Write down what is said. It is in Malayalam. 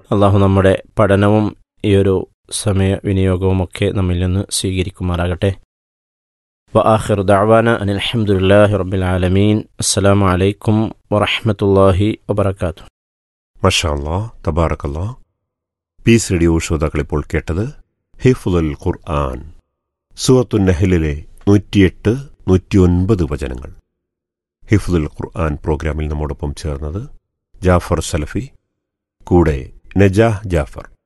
അള്ളാഹു നമ്മുടെ പഠനവും ഈ ഒരു സമയ വിനിയോഗവുമൊക്കെ നമ്മിൽ നിന്ന് സ്വീകരിക്കുമാറാകട്ടെ وآخر دعوانا أن الحمد لله رب العالمين السلام عليكم ورحمة الله وبركاته മഷാല്ലാ തബാറക്കല്ലാ പീസ് റേഡിയോ ശ്രോതാക്കൾ ഇപ്പോൾ കേട്ടത് ഹിഫുൽ ഖുർആൻ സുവത്തു നഹലിലെ നൂറ്റിയെട്ട് നൂറ്റിയൊൻപത് വചനങ്ങൾ ഹിഫുൽ ഖുർആൻ പ്രോഗ്രാമിൽ നമ്മോടൊപ്പം ചേർന്നത് ജാഫർ സലഫി കൂടെ നജാഹ് ജാഫർ